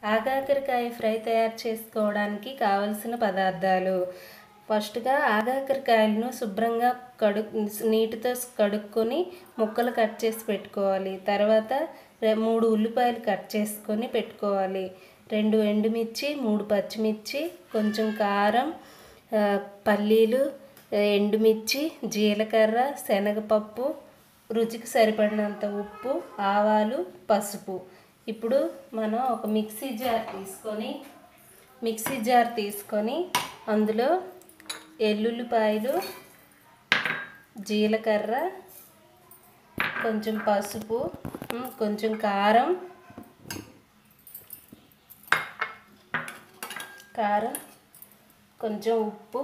ఆగాకరకాయ fry తయారు చేసుకోవడానికి కావలసిన పదార్థాలు ఫస్ట్గా ఆగాకరకాయలను శుభ్రంగా కడు నీటితో కడుక్కొని ముక్కలు కట్ చేసి పెట్టుకోవాలి తర్వాత రె- మూడు ఉల్లిపాయలు కట్ చేసుకొని పెట్టుకోవాలి రెండు ఎండుమిర్చి మూడు పచ్చిమిర్చి కొంచెం కారం ఆ, పల్లీలు ఎండుమిర్చి జీలకర్ర శనగపప్పు రుచికి సరిపడినంత ఉప్పు ఆవాలు పసుపు ఇప్పుడు మనం ఒక మిక్సీ జార్ తీసుకొని మిక్సీ జార్ తీసుకొని అందులో ఎల్లుల్లిపాయలు జీలకర్ర కొంచెం పసుపు ఉమ్, కొంచెం కారం కారం కొంచెం ఉప్పు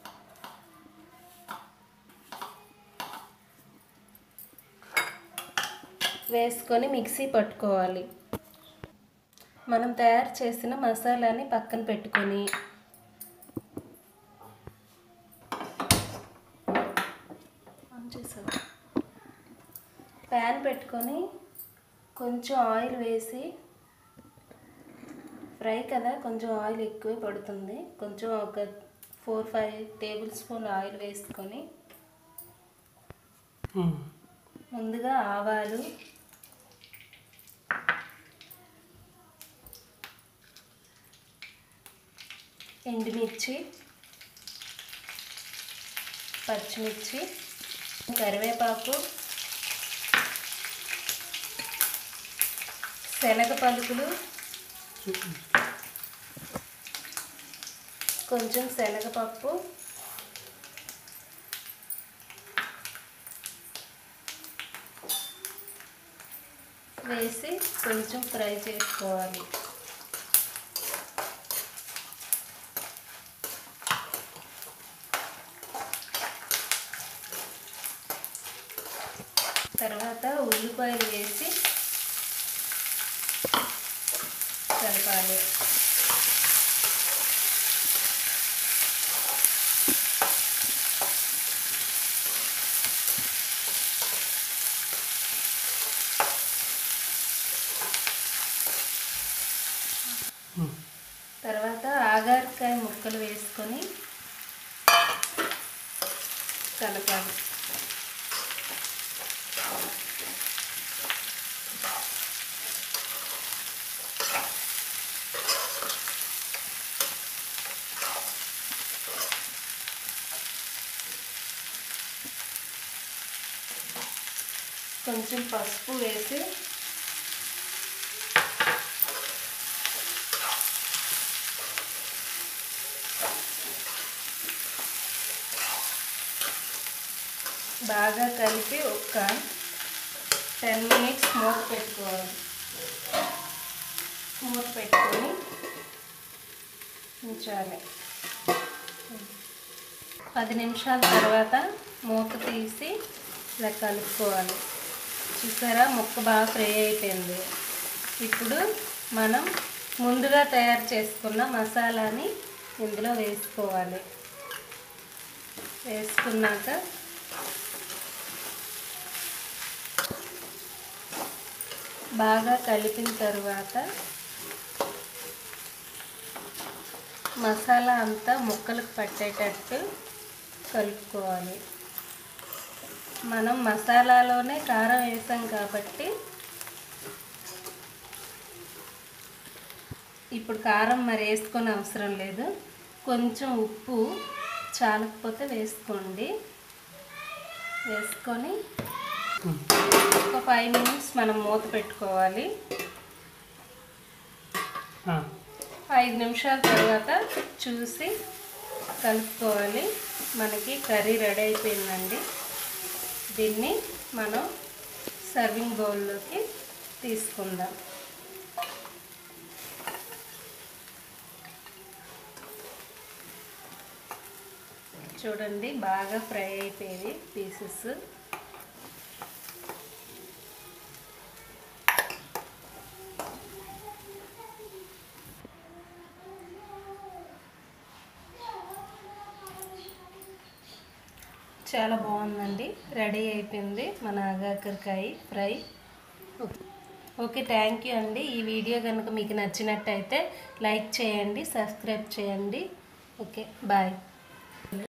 వేసుకొని మిక్సీ పట్టుకోవాలి మనం తయారు చేసిన మసాలాని పక్కన పెట్టుకొని ఆన్ చేసావా? ప్యాన్ పెట్టుకొని కొంచెం ఆయిల్ వేసి ఫ్రై కదా కొంచెం ఆయిల్ ఎక్కువ పడుతుంది కొంచెం ఒక four five tablespoon oil వేసుకొని ముందుగా ఆవాలు ఎండుమిర్చి పచ్చిమిర్చి కరివేపాకు శనగ పలుకులు కొంచెం శనగపప్పు వేసి కొంచెం ఫ్రై చేసుకోవాలి తర్వాత ఉల్లిపాయలు వేసి కలపాలి తర్వాత ఆగారకాయ ముక్కలు వేసుకొని కలపాలి కొంచెం పసుపు వేసి బాగా కలిపి ఒక టెన్ మినిట్స్ మూత పెట్టుకోవాలి మూత పెట్టుకొని ఉంచాలి పది నిమిషాల తర్వాత మూత తీసి ఇలా కలుపుకోవాలి చూసారా ముక్క బాగా ఫ్రై అయిపోయింది ఇప్పుడు మనం ముందుగా తయారు చేసుకున్న మసాలాని ఇందులో వేసుకోవాలి వేసుకున్నాక బాగా కలిపిన తరువాత మసాలా అంతా ముక్కలకు పట్టేటట్టు కలుపుకోవాలి మనం మసాలాలోనే కారం వేసాం కాబట్టి ఇప్పుడు కారం మరి వేసుకొని అవసరం లేదు కొంచెం ఉప్పు చాలకపోతే వేసుకోండి వేసుకొని ఒక ఫైవ్ మినిట్స్ మనం మూత పెట్టుకోవాలి ఐదు నిమిషాల తర్వాత చూసి కలుపుకోవాలి మనకి కర్రీ రెడీ అయిపోయిందండి దీన్ని మనం సర్వింగ్ బౌల్లోకి తీసుకుందాం చూడండి బాగా ఫ్రై అయిపోయింది పీసెస్ చాలా బాగుందండి రెడీ అయిపోయింది మన ఆగాకరకాయ ఫ్రై ఓకే థ్యాంక్ యూ అండి ఈ వీడియో కనుక మీకు నచ్చినట్టయితే లైక్ చేయండి సబ్స్క్రైబ్ చేయండి ఓకే బాయ్